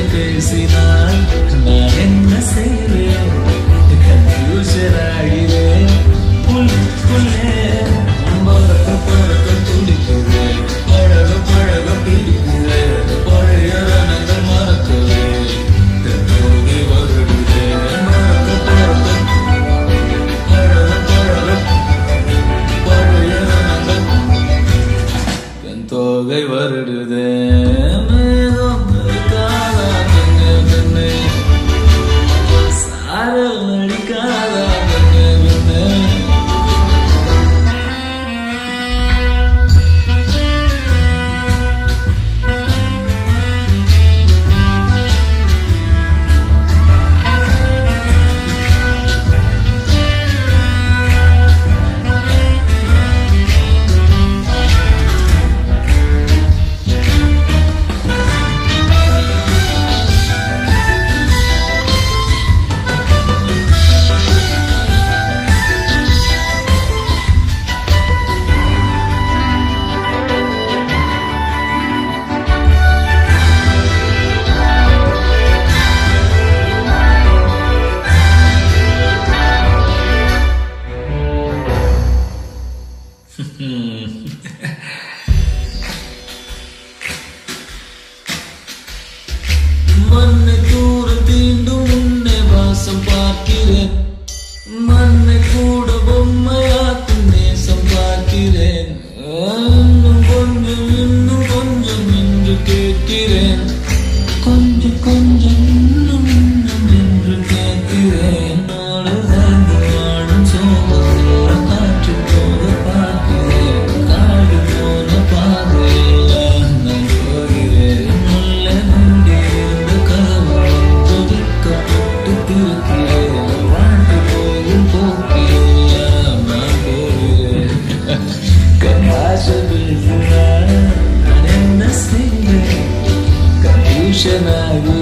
பேசினால் நான் என்ன செய்வேன் கன்ஃபியூஷன் ஆகிறேன் உள்ளுக்குள்ளே பறக்க பறக்க துடிக்குது பழக பழக பிடிக்குது பழைய ரணங்கள் மறக்கவே தென்னோகி வருடுதே பறக்க பறக்க பழக பழக பழைய ரணங்கள் என் தோகை வருடுதே மேகம் இருக்காதா கண்ணே கண்ணே சாரல் அடிக்காதா கண்ணே கண்ணே மண்ணை தூர தீண்டும் உன்னை வாசம் பார்க்கிறேன் மண்ணை கூட பொம்மையாக்கும் நேசம் பார்க்கிறேன் இன்னும் கொஞ்சம் இன்னும் கொஞ்சம் என்று கேட்கிறேன் கொஞ்சம் கொஞ்சம் இன்னும் இன்னும் என்று கேட்கிறேன் என்னோடு சேர்ந்து வாழும் சோகத்தோட காற்று போக பார்க்கிறேன் காடு போன பாதையில் நான் போகிறேன் உள்ளே மூடியிருந்த கதவு துடிக்கப்பட்டு திருக்கிறேன் வாழ்ந்து போகும் போக்கிறேன் நான் போகிறேன் கண்ணாச பேசுகிறான் நான் என்ன செய்வேன் கன்ஃபியூஷன் ஆகி